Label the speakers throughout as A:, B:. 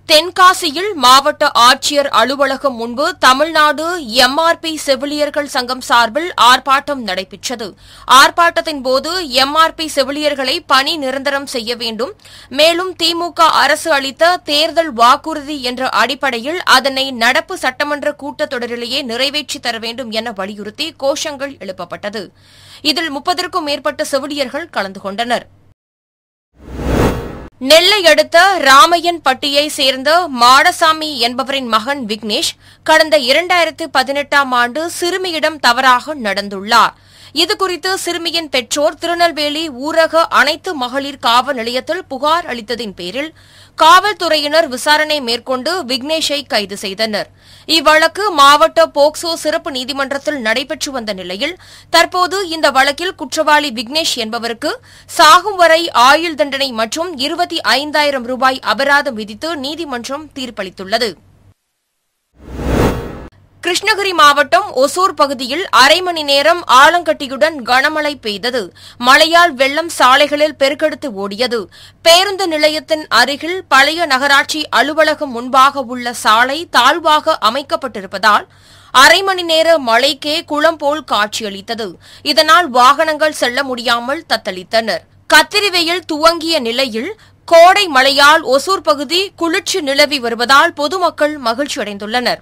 A: தென்காசியில் மாவட்ட ஆட்சியர் அலுவலகம் முன்பு தமிழ்நாடு எம்ஆர்பி செவிலியர்கள் சங்கம் சார்பில் ஆர்ப்பாட்டம் நடைபெற்றது ஆர்ப்பாட்டத்தின் போது எம்ஆர்பி செவிலியர்களை பணி நிரந்தரம் செய்ய வேண்டும் மேலும் திமுக அரசு அளித்த தேர்தல் வாக்குறுதி என்ற அடிப்படையில் அதனை நடப்பு சட்டமன்ற கூட்டத்தொடரிலேயே நிறைவேற்றித் தர வேண்டும் என வலியுறுத்தி கோஷங்கள் எழுப்பப்பட்டது இதில் முப்பதற்கும் மேற்பட்ட செவிலியர்கள் கலந்து கொண்டனர் நெல்லை அடுத்த ராமையன்பட்டியை சேர்ந்த மாடசாமி என்பவரின் மகன் விக்னேஷ் கடந்த இரண்டாயிரத்து பதினெட்டாம் ஆண்டு சிறுமியிடம் தவறாக நடந்துள்ளார் இதுகுறித்து சிறுமியின் பெற்றோர் திருநெல்வேலி ஊரக அனைத்து மகளிர் காவல் நிலையத்தில் புகார் அளித்ததின் பேரில் காவல்துறையினர் விசாரணை மேற்கொண்டு விக்னேஷை கைது செய்தனர் இவ்வழக்கு மாவட்ட போக்சோ சிறப்பு நீதிமன்றத்தில் நடைபெற்று வந்த நிலையில் தற்போது இந்த வழக்கில் குற்றவாளி விக்னேஷ் என்பவருக்கு சாகும் வரை ஆயுள் தண்டனை மற்றும் இருபத்தி ஐந்தாயிரம் ரூபாய் அபராதம் விதித்து நீதிமன்றம் தீர்ப்பளித்துள்ளது கிருஷ்ணகிரி மாவட்டம் ஒசூர் பகுதியில் அரை மணி நேரம் ஆலங்கட்டியுடன் கனமழை பெய்தது மழையால் வெள்ளம் சாலைகளில் பெருக்கெடுத்து ஓடியது பேருந்து நிலையத்தின் அருகில் பழைய நகராட்சி அலுவலகம் முன்பாக உள்ள சாலை தாழ்வாக அமைக்கப்பட்டிருப்பதால் அரை மணி நேர மழைக்கே குளம் போல் காட்சியளித்தது இதனால் வாகனங்கள் செல்ல முடியாமல் தத்தளித்தனர் கத்திரி வெயில் துவங்கிய நிலையில் கோடை மழையால் ஒசூர் பகுதி குளிர்ச்சி நிலவி வருவதால் பொதுமக்கள் மகிழ்ச்சியடைந்துள்ளனர்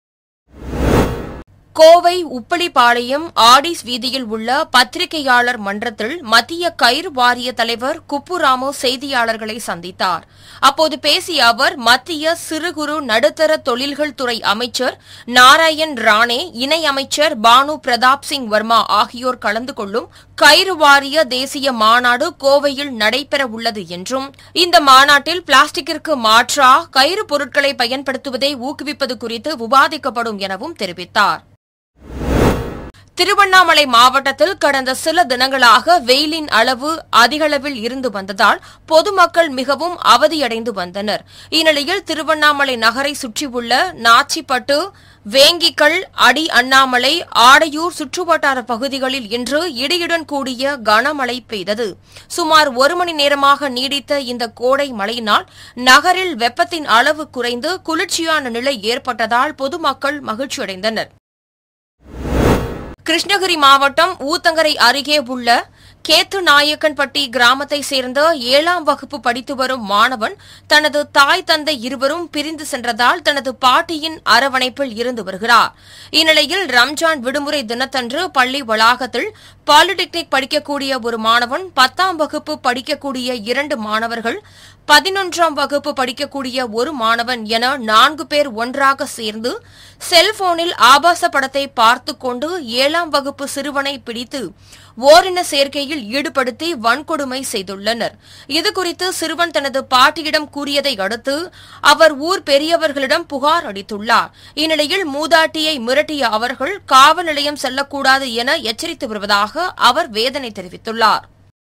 A: கோவை உப்பளிப்பாளையம் ஆடிஸ் வீதியில் உள்ள பத்திரிகையாளர் மன்றத்தில் மத்திய கயிறு வாரிய தலைவர் குப்புராமு செய்தியாளர்களை சந்தித்தார் அப்போது பேசிய அவர் மத்திய சிறு குறு நடுத்தர தொழில்கள் துறை அமைச்சர் நாராயண் ராணே இணை அமைச்சர் பானு பிரதாப் சிங் வர்மா ஆகியோர் கலந்து கொள்ளும் கயிறு வாரிய தேசிய மாநாடு கோவையில் நடைபெற உள்ளது என்றும் இந்த மாநாட்டில் பிளாஸ்டிக்கிற்கு மாற்றா கயிறு பொருட்களை பயன்படுத்துவதை ஊக்குவிப்பது குறித்து விவாதிக்கப்படும் எனவும் தெரிவித்தார் திருவண்ணாமலை மாவட்டத்தில் கடந்த சில தினங்களாக வெயிலின் அளவு அதிகளவில் இருந்து வந்ததால் பொதுமக்கள் மிகவும் அவதியடைந்து வந்தனர் இந்நிலையில் திருவண்ணாமலை நகரை சுற்றியுள்ள நாச்சிப்பட்டு வேங்கிக்கல் அடி அண்ணாமலை ஆடையூர் சுற்றுவட்டார பகுதிகளில் இன்று இடியுடன் கூடிய கனமழை பெய்தது சுமார் ஒரு மணி நேரமாக நீடித்த இந்த கோடை மழையினால் நகரில் வெப்பத்தின் அளவு குறைந்து குளிர்ச்சியான நிலை ஏற்பட்டதால் பொதுமக்கள் மகிழ்ச்சியடைந்தனர் கிருஷ்ணகிரி மாவட்டம் ஊத்தங்கரை அருகே உள்ள கேத்து நாயக்கன்பட்டி கிராமத்தை சேர்ந்த ஏழாம் வகுப்பு படித்து வரும் மாணவன் தனது தாய் தந்தை இருவரும் பிரிந்து சென்றதால் தனது பாட்டியின் அரவணைப்பில் இருந்து வருகிறார் இந்நிலையில் ரம்ஜான் விடுமுறை தினத்தன்று பள்ளி வளாகத்தில் பாலிடெக்னிக் படிக்கக்கூடிய ஒரு மாணவன் பத்தாம் வகுப்பு படிக்கக்கூடிய இரண்டு மாணவர்கள் பதினொன்றாம் வகுப்பு படிக்கக்கூடிய ஒரு மாணவன் என நான்கு பேர் ஒன்றாக சேர்ந்து செல்போனில் ஆபாச படத்தை பார்த்துக் கொண்டு ஏழாம் வகுப்பு சிறுவனை பிடித்து ஓரின சேர்க்கையில் ஈடுபடுத்தி வன்கொடுமை செய்துள்ளனர் இதுகுறித்து சிறுவன் தனது பாட்டியிடம் கூறியதை அடுத்து அவர் ஊர் பெரியவர்களிடம் புகார் அளித்துள்ளார் இந்நிலையில் மூதாட்டியை மிரட்டிய அவர்கள் காவல் நிலையம் செல்லக்கூடாது என எச்சரித்து வருவதாக அவர் வேதனை தெரிவித்துள்ளார்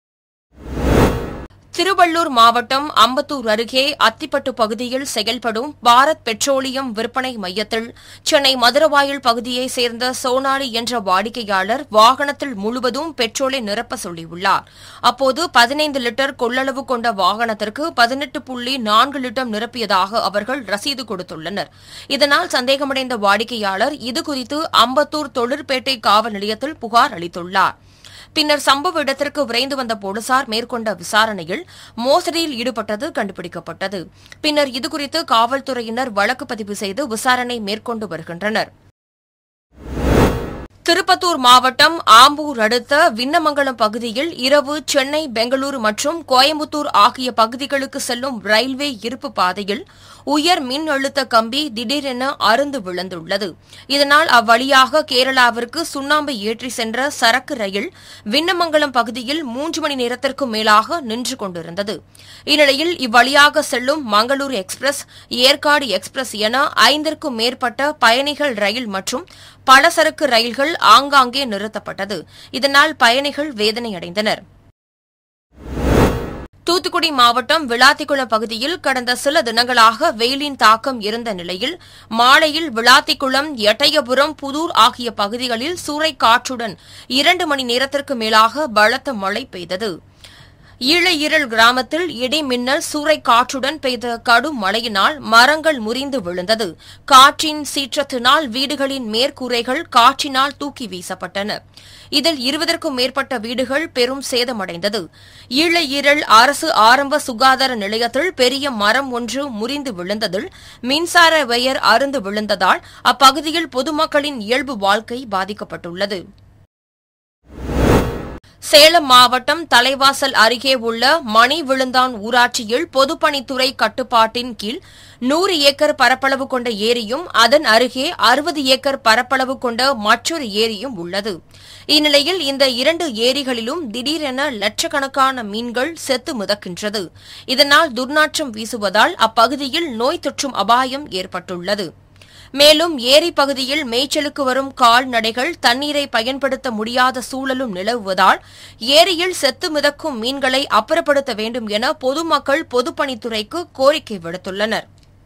A: திருவள்ளூர் மாவட்டம் அம்பத்தூர் அருகே அத்திப்பட்டு பகுதியில் செயல்படும் பாரத் பெட்ரோலியம் விற்பனை மையத்தில் சென்னை மதுரவாயல் பகுதியைச் சேர்ந்த சோனாலி என்ற வாடிக்கையாளர் வாகனத்தில் முழுவதும் பெட்ரோலை நிரப்ப சொல்லியுள்ளார் அப்போது பதினைந்து லிட்டர் கொள்ளளவு கொண்ட வாகனத்திற்கு பதினெட்டு புள்ளி நான்கு லிட்டர் நிரப்பியதாக அவர்கள் ரசீது கொடுத்துள்ளனர் இதனால் சந்தேகமடைந்த வாடிக்கையாளர் இதுகுறித்து அம்பத்தூர் தொழிற்பேட்டை காவல் நிலையத்தில் புகார் அளித்துள்ளார் பின்னர் சம்பவ இடத்திற்கு விரைந்து வந்த போலீசார் மேற்கொண்ட விசாரணையில் மோசடியில் ஈடுபட்டது கண்டுபிடிக்கப்பட்டது பின்னர் இதுகுறித்து காவல்துறையினர் வழக்கு பதிவு செய்து விசாரணை மேற்கொண்டு வருகின்றனர் திருப்பத்தூர் மாவட்டம் ஆம்பூர் அடுத்த விண்ணமங்கலம் பகுதியில் இரவு சென்னை பெங்களூரு மற்றும் கோயம்புத்தூர் ஆகிய பகுதிகளுக்கு செல்லும் ரயில்வே இருப்பு பாதையில் உயர் மின் அழுத்த கம்பி திடீரென அருந்து விழுந்துள்ளது இதனால் அவ்வழியாக கேரளாவிற்கு சுண்ணாம்பு ஏற்றி சென்ற சரக்கு ரயில் விண்ணமங்கலம் பகுதியில் மூன்று மணி நேரத்திற்கும் மேலாக நின்று கொண்டிருந்தது இந்நிலையில் இவ்வழியாக செல்லும் மங்களூரு எக்ஸ்பிரஸ் ஏற்காடு எக்ஸ்பிரஸ் என ஐந்திற்கும் மேற்பட்ட பயணிகள் ரயில் மற்றும் பலசரக்கு ரயில்கள் ஆங்காங்கே நிறுத்தப்பட்டது இதனால் பயணிகள் வேதனையடைந்தனர் தூத்துக்குடி மாவட்டம் விளாத்திக்குளம் பகுதியில் கடந்த சில தினங்களாக வெயிலின் தாக்கம் இருந்த நிலையில் மாலையில் விளாத்திக்குளம் எட்டயபுரம் புதூர் ஆகிய பகுதிகளில் சூறைக்காற்றுடன் இரண்டு மணி நேரத்திற்கு மேலாக பலத்த மழை பெய்தது ஈழஈரல் கிராமத்தில் இடி மின்னல் சூறை காற்றுடன் பெய்த கடும் மழையினால் மரங்கள் முறிந்து விழுந்தது காற்றின் சீற்றத்தினால் வீடுகளின் மேற்கூரைகள் காற்றினால் தூக்கி வீசப்பட்டன இதில் இருபதற்கும் மேற்பட்ட வீடுகள் பெரும் சேதமடைந்தது ஈழஈரல் அரசு ஆரம்ப சுகாதார நிலையத்தில் பெரிய மரம் ஒன்று முறிந்து விழுந்ததில் மின்சார வயர் அருந்து விழுந்ததால் அப்பகுதியில் பொதுமக்களின் இயல்பு வாழ்க்கை பாதிக்கப்பட்டுள்ளது சேலம் மாவட்டம் தலைவாசல் அருகே உள்ள மணி விழுந்தான் ஊராட்சியில் பொதுப்பணித்துறை கட்டுப்பாட்டின் கீழ் நூறு ஏக்கர் பரப்பளவு கொண்ட ஏரியும் அதன் அருகே அறுபது ஏக்கர் பரப்பளவு கொண்ட மற்றொரு ஏரியும் உள்ளது இந்நிலையில் இந்த இரண்டு ஏரிகளிலும் திடீரென லட்சக்கணக்கான மீன்கள் செத்து மிதக்கின்றது இதனால் துர்நாற்றம் வீசுவதால் அப்பகுதியில் நோய் தொற்றும் அபாயம் ஏற்பட்டுள்ளது மேலும் ஏரி பகுதியில் மேய்ச்சலுக்கு வரும் கால்நடைகள் தண்ணீரை பயன்படுத்த முடியாத சூழலும் நிலவுவதால் ஏரியில் செத்து மிதக்கும் மீன்களை அப்புறப்படுத்த வேண்டும் என பொதுமக்கள் பொதுப்பணித்துறைக்கு கோரிக்கை விடுத்துள்ளனர்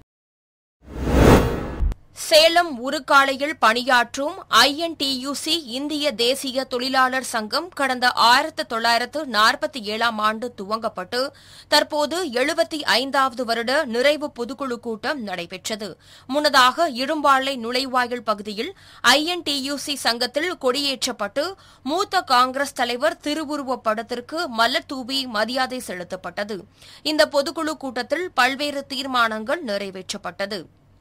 A: சேலம் உருக்காலையில் பணியாற்றும் ஐஎன்டியூசி இந்திய தேசிய தொழிலாளர் சங்கம் கடந்த ஆயிரத்து தொள்ளாயிரத்து நாற்பத்தி ஏழாம் ஆண்டு துவங்கப்பட்டு தற்போது எழுபத்தி ஐந்தாவது வருட நிறைவு பொதுக்குழு கூட்டம் நடைபெற்றது முன்னதாக இடும்பாளை நுழைவாயில் பகுதியில் ஐஎன்டியூசி சங்கத்தில் கொடியேற்றப்பட்டு மூத்த காங்கிரஸ் தலைவர் திருவுருவப் படத்திற்கு மலர் தூவி மரியாதை செலுத்தப்பட்டது இந்த பொதுக்குழு கூட்டத்தில் பல்வேறு தீர்மானங்கள் நிறைவேற்றப்பட்டது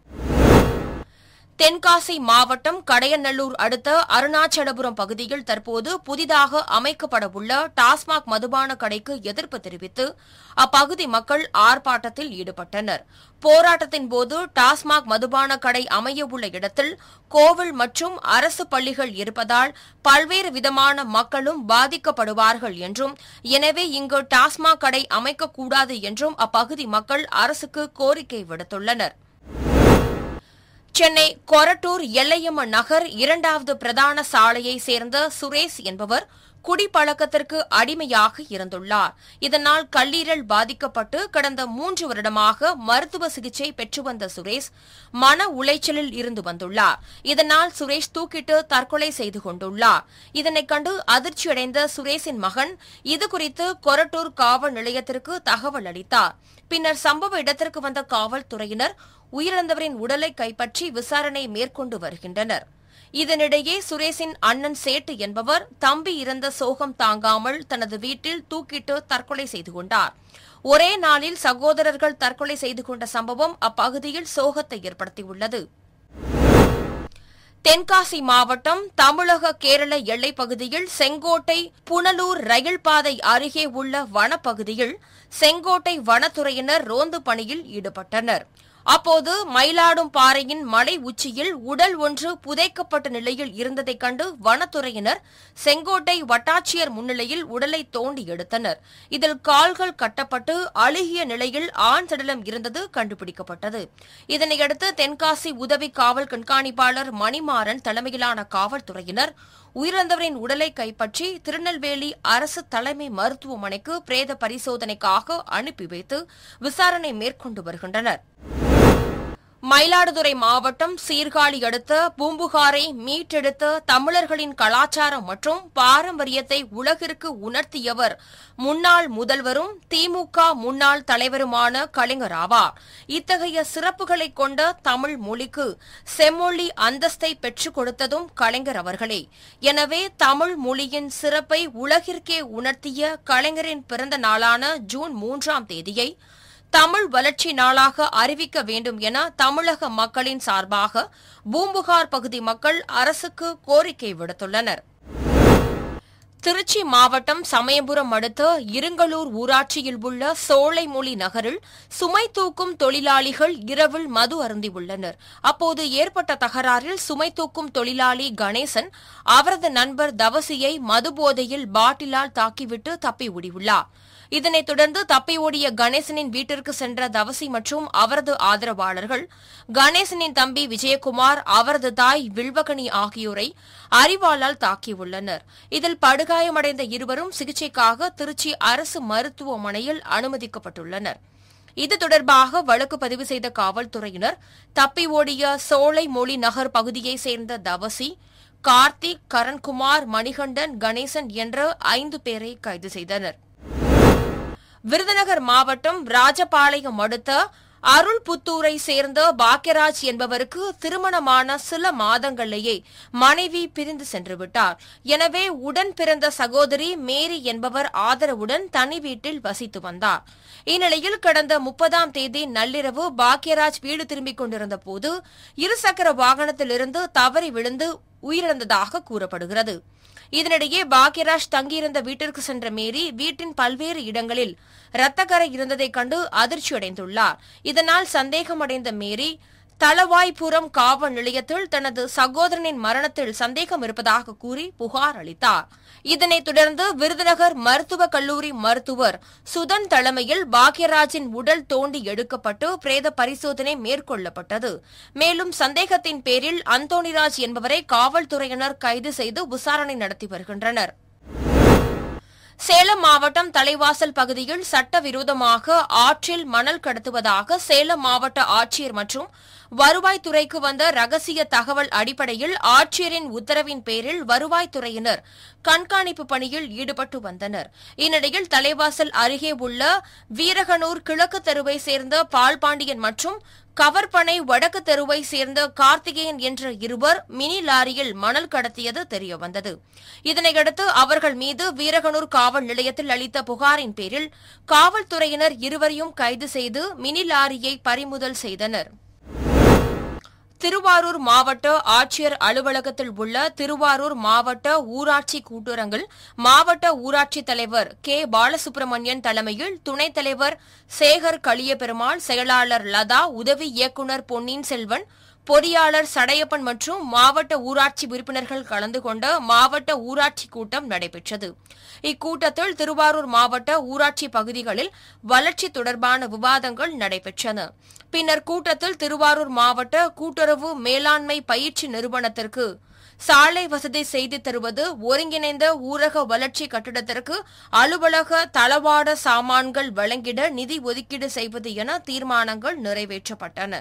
A: தென்காசி மாவட்டம் கடையநல்லூர் அடுத்த அருணாச்சலபுரம் பகுதியில் தற்போது புதிதாக அமைக்கப்படவுள்ள டாஸ்மாக் மதுபான கடைக்கு எதிர்ப்பு தெரிவித்து அப்பகுதி மக்கள் ஆர்ப்பாட்டத்தில் ஈடுபட்டனர் போராட்டத்தின் போது டாஸ்மாக் மதுபான கடை அமையவுள்ள இடத்தில் கோவில் மற்றும் அரசு பள்ளிகள் இருப்பதால் பல்வேறு விதமான மக்களும் பாதிக்கப்படுவார்கள் என்றும் எனவே இங்கு டாஸ்மாக் கடை அமைக்கக்கூடாது என்றும் அப்பகுதி மக்கள் அரசுக்கு கோரிக்கை விடுத்துள்ளனர் சென்னை கொரட்டூர் எல்லையம்ம நகர் இரண்டாவது பிரதான சாலையை சேர்ந்த சுரேஷ் என்பவர் குடிப்பழக்கத்திற்கு அடிமையாக இருந்துள்ளார் இதனால் கல்லீரல் பாதிக்கப்பட்டு கடந்த மூன்று வருடமாக மருத்துவ சிகிச்சை பெற்று வந்த சுரேஷ் மன உளைச்சலில் இருந்து வந்துள்ளார் இதனால் சுரேஷ் தூக்கிட்டு தற்கொலை செய்து கொண்டுள்ளார் இதனைக் கண்டு அதிர்ச்சியடைந்த சுரேஷின் மகன் இதுகுறித்து கொரட்டூர் காவல் நிலையத்திற்கு தகவல் அளித்தார் பின்னர் சம்பவ இடத்திற்கு வந்த காவல்துறையினர் உயிரிழந்தவரின் உடலை கைப்பற்றி விசாரணை மேற்கொண்டு வருகின்றனர் இதனிடையே சுரேஷின் அண்ணன் சேட்டு என்பவர் தம்பி இறந்த சோகம் தாங்காமல் தனது வீட்டில் தூக்கிட்டு தற்கொலை செய்து கொண்டார் ஒரே நாளில் சகோதரர்கள் தற்கொலை செய்து கொண்ட சம்பவம் அப்பகுதியில் சோகத்தை ஏற்படுத்தியுள்ளது தென்காசி மாவட்டம் தமிழக கேரள எல்லைப் பகுதியில் செங்கோட்டை புனலூர் ரயில் பாதை அருகே உள்ள வனப்பகுதியில் செங்கோட்டை வனத்துறையினர் ரோந்து பணியில் ஈடுபட்டனர் அப்போது மயிலாடும் பாறையின் மலை உச்சியில் உடல் ஒன்று புதைக்கப்பட்ட நிலையில் இருந்ததைக் கண்டு வனத்துறையினர் செங்கோட்டை வட்டாட்சியர் முன்னிலையில் உடலை தோண்டி எடுத்தனர் இதில் கால்கள் கட்டப்பட்டு அழுகிய நிலையில் ஆண் சடலம் இருந்தது கண்டுபிடிக்கப்பட்டது இதனையடுத்து தென்காசி உதவி காவல் கண்காணிப்பாளர் மணிமாறன் தலைமையிலான காவல்துறையினர் உயிரிழந்தவரின் உடலை கைப்பற்றி திருநெல்வேலி அரசு தலைமை மருத்துவமனைக்கு பிரேத பரிசோதனைக்காக அனுப்பி வைத்து விசாரணை மேற்கொண்டு வருகின்றனர் மயிலாடுதுறை மாவட்டம் சீர்காழி அடுத்த பூம்புகாரை மீட்டெடுத்த தமிழர்களின் கலாச்சாரம் மற்றும் பாரம்பரியத்தை உலகிற்கு உணர்த்தியவர் முன்னாள் முதல்வரும் திமுக முன்னாள் தலைவருமான கலைஞர் ஆவார் இத்தகைய சிறப்புகளை கொண்ட தமிழ் மொழிக்கு செம்மொழி அந்தஸ்தை பெற்றுக் கொடுத்ததும் கலைஞர் அவர்களே எனவே தமிழ் மொழியின் சிறப்பை உலகிற்கே உணர்த்திய கலைஞரின் பிறந்த நாளான ஜூன் மூன்றாம் தேதியை தமிழ் வளர்ச்சி நாளாக அறிவிக்க வேண்டும் என தமிழக மக்களின் சார்பாக பூம்புகார் பகுதி மக்கள் அரசுக்கு கோரிக்கை விடுத்துள்ளனர் திருச்சி மாவட்டம் சமயபுரம் அடுத்த இருங்கலூர் ஊராட்சியில் உள்ள சோலைமொழி நகரில் சுமை தூக்கும் தொழிலாளிகள் இரவில் மது அருந்தியுள்ளனர் அப்போது ஏற்பட்ட தகராறில் சுமை தூக்கும் தொழிலாளி கணேசன் அவரது நண்பர் தவசியை மதுபோதையில் பாட்டிலால் தாக்கிவிட்டு தப்பி ஓடியுள்ளார் இதனைத் தொடர்ந்து தப்பி ஓடிய கணேசனின் வீட்டிற்கு சென்ற தவசி மற்றும் அவரது ஆதரவாளர்கள் கணேசனின் தம்பி விஜயகுமார் அவரது தாய் வில்வகனி ஆகியோரை அறிவாளால் தாக்கியுள்ளனர் இதில் படுகாயமடைந்த இருவரும் சிகிச்சைக்காக திருச்சி அரசு மருத்துவமனையில் அனுமதிக்கப்பட்டுள்ளனர் இது தொடர்பாக வழக்கு பதிவு செய்த காவல்துறையினர் தப்பி ஓடிய சோலை மொழி நகர் பகுதியைச் சேர்ந்த தவசி கார்த்திக் கரண்குமார் மணிகண்டன் கணேசன் என்ற ஐந்து பேரை கைது செய்தனர் விருதுநகர் மாவட்டம் ராஜபாளையம் அடுத்த அருள்புத்தூரை சேர்ந்த பாக்யராஜ் என்பவருக்கு திருமணமான சில மாதங்களிலேயே மனைவி பிரிந்து சென்று விட்டார் எனவே உடன் பிறந்த சகோதரி மேரி என்பவர் ஆதரவுடன் தனி வீட்டில் வசித்து வந்தார் இந்நிலையில் கடந்த முப்பதாம் தேதி நள்ளிரவு பாக்யராஜ் வீடு திரும்பிக் கொண்டிருந்த போது இருசக்கர வாகனத்திலிருந்து தவறி விழுந்து உயிரிழந்ததாக கூறப்படுகிறது இதனிடையே பாக்யராஜ் தங்கியிருந்த வீட்டிற்கு சென்ற மேரி வீட்டின் பல்வேறு இடங்களில் இரத்தக்கரை இருந்ததைக் கண்டு அதிர்ச்சியடைந்துள்ளார் இதனால் சந்தேகமடைந்த மேரி தளவாய்புரம் காவல் நிலையத்தில் தனது சகோதரனின் மரணத்தில் சந்தேகம் இருப்பதாக கூறி புகார் அளித்தார் இதனைத் தொடர்ந்து விருதுநகர் மருத்துவக் கல்லூரி மருத்துவர் சுதன் தலைமையில் பாக்யராஜின் உடல் தோண்டி எடுக்கப்பட்டு பிரேத பரிசோதனை மேற்கொள்ளப்பட்டது மேலும் சந்தேகத்தின் பேரில் அந்தோணிராஜ் என்பவரை காவல்துறையினர் கைது செய்து விசாரணை நடத்தி வருகின்றனர் சேலம் மாவட்டம் தலைவாசல் பகுதியில் சட்டவிரோதமாக ஆற்றில் மணல் கடத்துவதாக சேலம் மாவட்ட ஆட்சியர் மற்றும் வருவாய்த்துறைக்கு வந்த ரகசிய தகவல் அடிப்படையில் ஆட்சியரின் உத்தரவின் பேரில் வருவாய்த்துறையினர் கண்காணிப்பு பணியில் ஈடுபட்டு வந்தனர் இந்நிலையில் தலைவாசல் அருகே உள்ள வீரகனூர் கிழக்கு தெருவை சேர்ந்த பால்பாண்டியன் மற்றும் கவர்பனை வடக்கு தெருவை சேர்ந்த கார்த்திகேயன் என்ற இருவர் மினி லாரியில் மணல் கடத்தியது தெரியவந்தது இதனையடுத்து அவர்கள் மீது வீரகனூர் காவல் நிலையத்தில் அளித்த புகாரின் பேரில் காவல்துறையினர் இருவரையும் கைது செய்து மினி லாரியை பறிமுதல் செய்தனர் திருவாரூர் மாவட்ட ஆட்சியர் அலுவலகத்தில் உள்ள திருவாரூர் மாவட்ட ஊராட்சி கூட்டுறங்கில் மாவட்ட ஊராட்சித் தலைவர் கே பாலசுப்ரமணியன் தலைமையில் துணைத் தலைவர் சேகர் களியபெருமாள் செயலாளர் லதா உதவி இயக்குநர் பொன்னியின் செல்வன் பொறியாளர் சடையப்பன் மற்றும் மாவட்ட ஊராட்சி உறுப்பினர்கள் கலந்து கொண்ட மாவட்ட ஊராட்சி கூட்டம் நடைபெற்றது இக்கூட்டத்தில் திருவாரூர் மாவட்ட ஊராட்சி பகுதிகளில் வளர்ச்சி தொடர்பான விவாதங்கள் நடைபெற்றன பின்னர் கூட்டத்தில் திருவாரூர் மாவட்ட கூட்டுறவு மேலாண்மை பயிற்சி நிறுவனத்திற்கு சாலை வசதி செய்து தருவது ஒருங்கிணைந்த ஊரக வளர்ச்சி கட்டிடத்திற்கு அலுவலக தளவாட சாமான்கள் வழங்கிட நிதி ஒதுக்கீடு செய்வது என தீர்மானங்கள் நிறைவேற்றப்பட்டன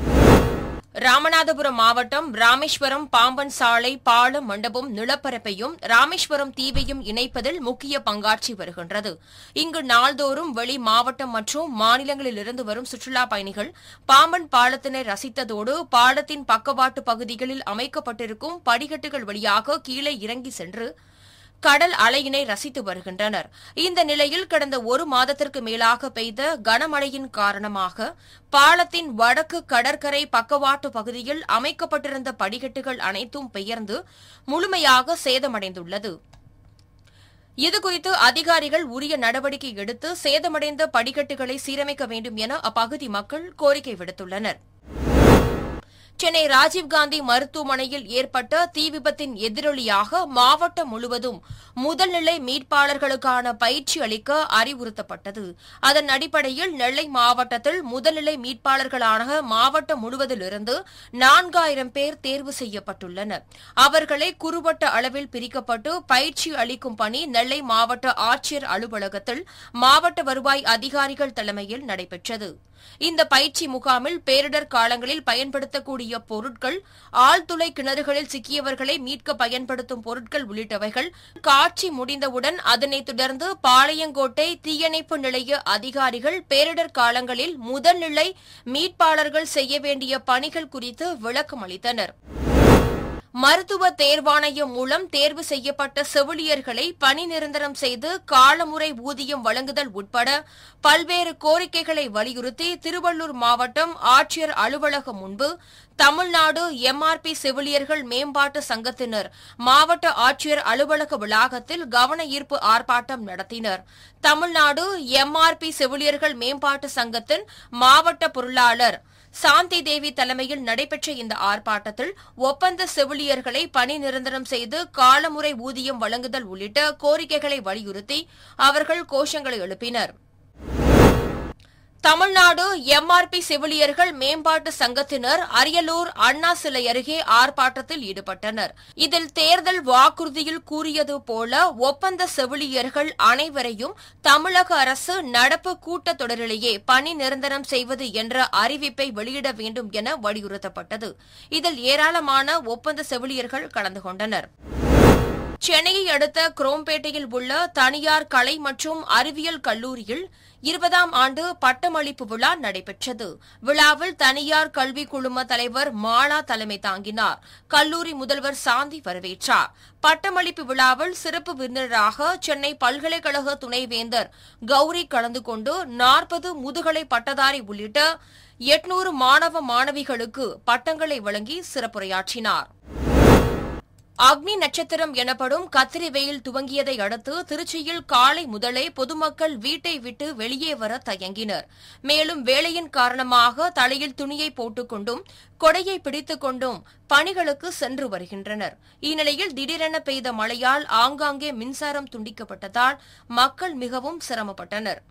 A: ராமநாதபுரம் மாவட்டம் ராமேஸ்வரம் பாம்பன் சாலை பாலம் மண்டபம் நிலப்பரப்பையும் ராமேஸ்வரம் தீவையும் இணைப்பதில் முக்கிய பங்காற்றி வருகின்றது இங்கு நாள்தோறும் வெளி மாவட்டம் மற்றும் மாநிலங்களிலிருந்து வரும் சுற்றுலா பயணிகள் பாம்பன் பாலத்தினை ரசித்ததோடு பாலத்தின் பக்கவாட்டு பகுதிகளில் அமைக்கப்பட்டிருக்கும் படிக்கட்டுகள் வழியாக கீழே இறங்கி சென்று கடல் அலையினை ரசித்து வருகின்றனர் இந்த நிலையில் கடந்த ஒரு மாதத்திற்கு மேலாக பெய்த கனமழையின் காரணமாக பாலத்தின் வடக்கு கடற்கரை பக்கவாட்டு பகுதியில் அமைக்கப்பட்டிருந்த படிக்கட்டுகள் அனைத்தும் பெயர்ந்து முழுமையாக சேதமடைந்துள்ளது இதுகுறித்து அதிகாரிகள் உரிய நடவடிக்கை எடுத்து சேதமடைந்த படிக்கட்டுகளை சீரமைக்க வேண்டும் என அப்பகுதி மக்கள் கோரிக்கை விடுத்துள்ளனா் சென்னை ராஜீவ்காந்தி மருத்துவமனையில் ஏற்பட்ட தீ விபத்தின் எதிரொலியாக மாவட்டம் முழுவதும் முதல்நிலை மீட்பாளர்களுக்கான பயிற்சி அளிக்க அறிவுறுத்தப்பட்டது அதன் அடிப்படையில் நெல்லை மாவட்டத்தில் முதல்நிலை மீட்பாளர்களான மாவட்டம் முழுவதிலிருந்து நான்காயிரம் பேர் தேர்வு செய்யப்பட்டுள்ளனர் அவர்களை குறுவட்ட அளவில் பிரிக்கப்பட்டு பயிற்சி அளிக்கும் பணி நெல்லை மாவட்ட ஆட்சியர் அலுவலகத்தில் மாவட்ட வருவாய் அதிகாரிகள் தலைமையில் நடைபெற்றது இந்த பயிற்சி முகாமில் பேரிடர் காலங்களில் பயன்படுத்தக்கூடிய பொருட்கள் ஆழ்துளை கிணறுகளில் சிக்கியவர்களை மீட்க பயன்படுத்தும் பொருட்கள் உள்ளிட்டவைகள் காட்சி முடிந்தவுடன் அதனைத் தொடர்ந்து பாளையங்கோட்டை தீயணைப்பு நிலைய அதிகாரிகள் பேரிடர் காலங்களில் முதல்நிலை மீட்பாளர்கள் செய்ய வேண்டிய பணிகள் குறித்து விளக்கம் அளித்தனர் மருத்துவ தேர்வாணையம் மூலம் தேர்வு செய்யப்பட்ட செவிலியர்களை பணி நிரந்தரம் செய்து காலமுறை ஊதியம் வழங்குதல் உட்பட பல்வேறு கோரிக்கைகளை வலியுறுத்தி திருவள்ளூர் மாவட்டம் ஆட்சியர் அலுவலகம் முன்பு தமிழ்நாடு எம்ஆர்பி செவிலியர்கள் மேம்பாட்டு சங்கத்தினர் மாவட்ட ஆட்சியர் அலுவலக வளாகத்தில் கவன ஈர்ப்பு ஆர்ப்பாட்டம் நடத்தினர் தமிழ்நாடு எம்ஆர்பி செவிலியர்கள் மேம்பாட்டு சங்கத்தின் மாவட்ட பொருளாளர் சாந்தி தேவி தலைமையில் நடைபெற்ற இந்த ஆர்ப்பாட்டத்தில் ஒப்பந்த செவிலியர்களை பணி நிரந்தரம் செய்து காலமுறை ஊதியம் வழங்குதல் உள்ளிட்ட கோரிக்கைகளை வலியுறுத்தி அவர்கள் கோஷங்களை எழுப்பினர் தமிழ்நாடு எம்ஆர்பி செவிலியர்கள் மேம்பாட்டு சங்கத்தினர் அரியலூர் அண்ணா சிலை அருகே ஆர்ப்பாட்டத்தில் ஈடுபட்டனர் இதில் தேர்தல் வாக்குறுதியில் கூறியது போல ஒப்பந்த செவிலியர்கள் அனைவரையும் தமிழக அரசு நடப்பு கூட்டத்தொடரிலேயே பணி நிரந்தரம் செய்வது என்ற அறிவிப்பை வெளியிட வேண்டும் என வலியுறுத்தப்பட்டது இதில் ஏராளமான ஒப்பந்த செவிலியர்கள் கலந்து கொண்டனர் சென்னையை அடுத்த குரோம்பேட்டையில் உள்ள தனியார் கலை மற்றும் அறிவியல் கல்லூரியில் இருபதாம் ஆண்டு பட்டமளிப்பு விழா நடைபெற்றது விழாவில் தனியார் கல்வி குழும தலைவர் மாலா தலைமை தாங்கினார் கல்லூரி முதல்வர் சாந்தி வரவேற்றார் பட்டமளிப்பு விழாவில் சிறப்பு விருந்தினராக சென்னை பல்கலைக்கழக துணைவேந்தர் கௌரி கலந்து கொண்டு நாற்பது முதுகலை பட்டதாரி உள்ளிட்ட எட்நூறு மாணவ மாணவிகளுக்கு பட்டங்களை வழங்கி சிறப்புரையாற்றினார் அக்னி நட்சத்திரம் எனப்படும் கத்திரி வெயில் துவங்கியதை அடுத்து திருச்சியில் காலை முதலே பொதுமக்கள் வீட்டை விட்டு வெளியே வர தயங்கினர் மேலும் வேலையின் காரணமாக தலையில் துணியை போட்டுக்கொண்டும் கொடையை பிடித்துக் கொண்டும் பணிகளுக்கு சென்று வருகின்றனர் இந்நிலையில் திடீரென பெய்த மழையால் ஆங்காங்கே மின்சாரம் துண்டிக்கப்பட்டதால் மக்கள் மிகவும் சிரமப்பட்டனர்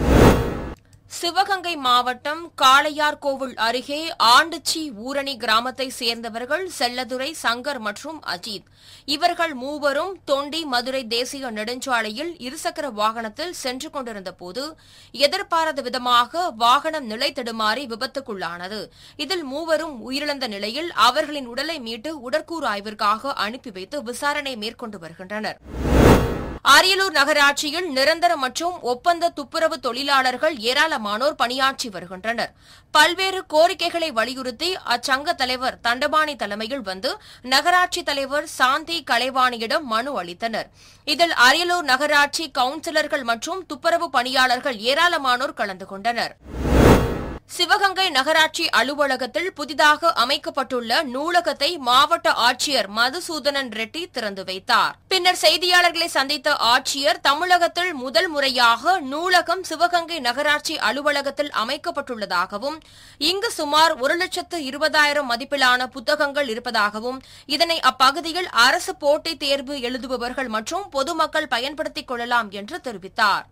A: சிவகங்கை மாவட்டம் காளையார்கோவில் அருகே ஆண்டுச்சி ஊரணி கிராமத்தை சேர்ந்தவர்கள் செல்லதுரை சங்கர் மற்றும் அஜித் இவர்கள் மூவரும் தொண்டி மதுரை தேசிய நெடுஞ்சாலையில் இருசக்கர வாகனத்தில் சென்று கொண்டிருந்த போது எதிர்பாராத விதமாக வாகனம் நிலை தடுமாறி விபத்துக்குள்ளானது இதில் மூவரும் உயிரிழந்த நிலையில் அவர்களின் உடலை மீட்டு உடற்கூறு ஆய்விற்காக அனுப்பி வைத்து விசாரணை மேற்கொண்டு வருகின்றனர் அரியலூர் நகராட்சியில் நிரந்தர மற்றும் ஒப்பந்த துப்புரவு தொழிலாளர்கள் ஏராளமானோர் பணியாற்றி வருகின்றனர் பல்வேறு கோரிக்கைகளை வலியுறுத்தி அச்சங்க தலைவர் தண்டபாணி தலைமையில் வந்து நகராட்சி தலைவர் சாந்தி கலைவாணியிடம் மனு அளித்தனர் இதில் அரியலூர் நகராட்சி கவுன்சிலர்கள் மற்றும் துப்புரவு பணியாளர்கள் ஏராளமானோர் கலந்து கொண்டனர் சிவகங்கை நகராட்சி அலுவலகத்தில் புதிதாக அமைக்கப்பட்டுள்ள நூலகத்தை மாவட்ட ஆட்சியர் மதுசூதனன் ரெட்டி திறந்து வைத்தார் பின்னர் செய்தியாளர்களை சந்தித்த ஆட்சியர் தமிழகத்தில் முதல் முறையாக நூலகம் சிவகங்கை நகராட்சி அலுவலகத்தில் அமைக்கப்பட்டுள்ளதாகவும் இங்கு சுமார் ஒரு லட்சத்து இருபதாயிரம் மதிப்பிலான புத்தகங்கள் இருப்பதாகவும் இதனை அப்பகுதியில் அரசு போட்டித் தேர்வு எழுதுபவர்கள் மற்றும் பொதுமக்கள் பயன்படுத்திக் கொள்ளலாம் என்று தெரிவித்தார்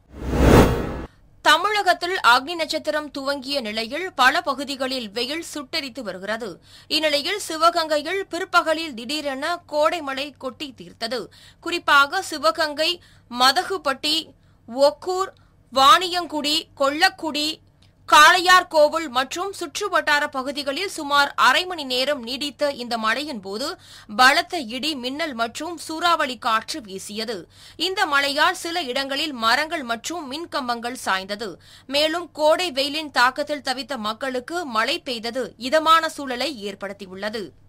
A: தமிழகத்தில் அக்னி நட்சத்திரம் துவங்கிய நிலையில் பல பகுதிகளில் வெயில் சுட்டெரித்து வருகிறது இந்நிலையில் சிவகங்கையில் பிற்பகலில் திடீரென கோடை மழை கொட்டி தீர்த்தது குறிப்பாக சிவகங்கை மதகுப்பட்டி ஒக்கூர் வாணியங்குடி கொள்ளக்குடி காளையார்கோவில் மற்றும் சுற்றுவட்டார பகுதிகளில் சுமார் அரை மணி நேரம் நீடித்த இந்த மழையின் போது பலத்த இடி மின்னல் மற்றும் சூறாவளி காற்று வீசியது இந்த மழையால் சில இடங்களில் மரங்கள் மற்றும் மின்கம்பங்கள் சாய்ந்தது மேலும் கோடை வெயிலின் தாக்கத்தில் தவித்த மக்களுக்கு மழை பெய்தது இதமான சூழலை ஏற்படுத்தியுள்ளது